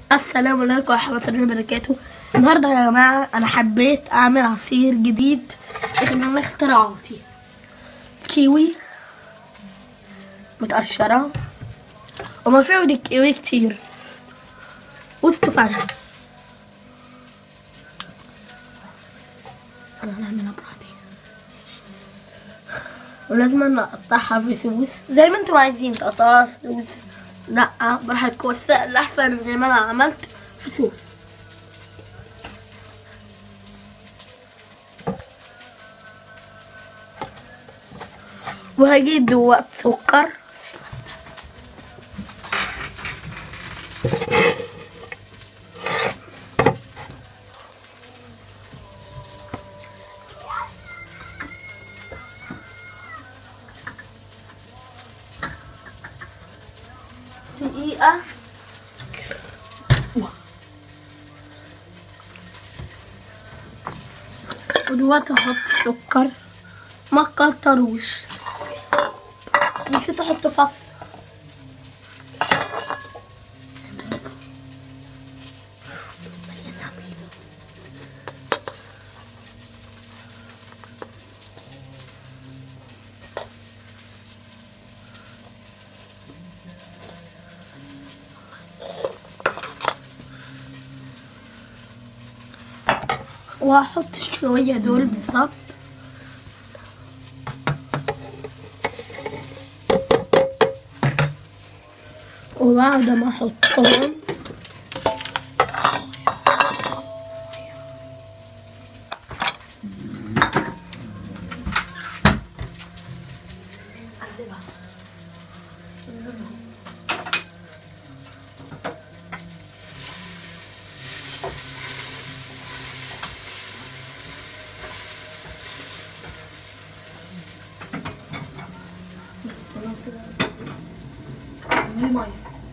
السلام عليكم ورحمة الله وبركاته النهاردة يا جماعة أنا حبيت أعمل عصير جديد من اختراعاتي كيوي متقشرة وما فيه دي كيوي كتير والتفاح أنا هنعملها براحتي ولازم نقطعها بسوس زي ما انتم عايزين تقطعها سوس لا براحتكم بس الأحسن زي ما أنا عملت فسوس وهجيب دوقت سكر دقيقة ودلوقتي احط السكر ما تكتروش نسيت احط فص وهحط شوية دول بالظبط وبعد ما احطهم المية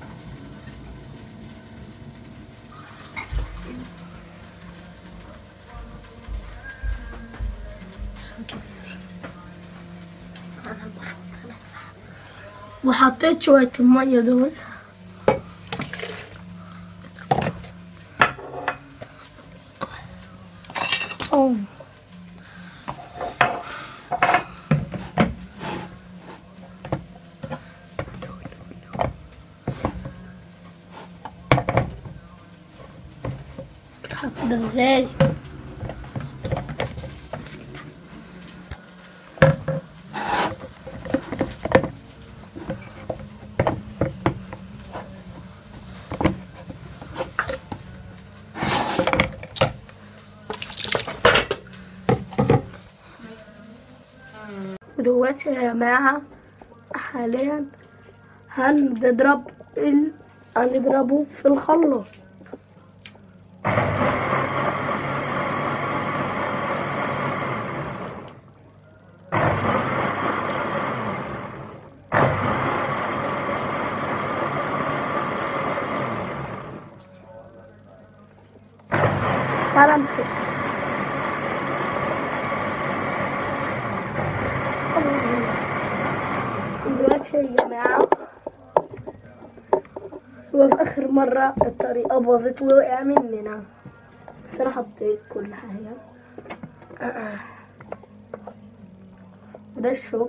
وحطيت شوية المية دول أوه. بتحط ده ازاي ودلوقتي يا جماعة حاليا هنضرب ال... هنضربه في الخلاط تعالى امسك دلوقتي يا جماعة هو في آخر مرة الطريقة باظت ووقع مننا بس أنا حطيت كل حاجة ده الشوك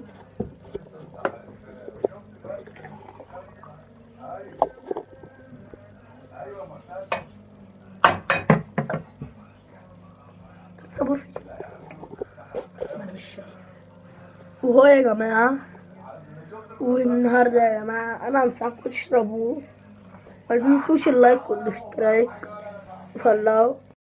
تتصور فيه أنا مش شايف وهو يا جماعة والنهاردة يا جماعة أنا أنصحكم تشربوه ما تنسوش اللايك والاشتراك وفلاو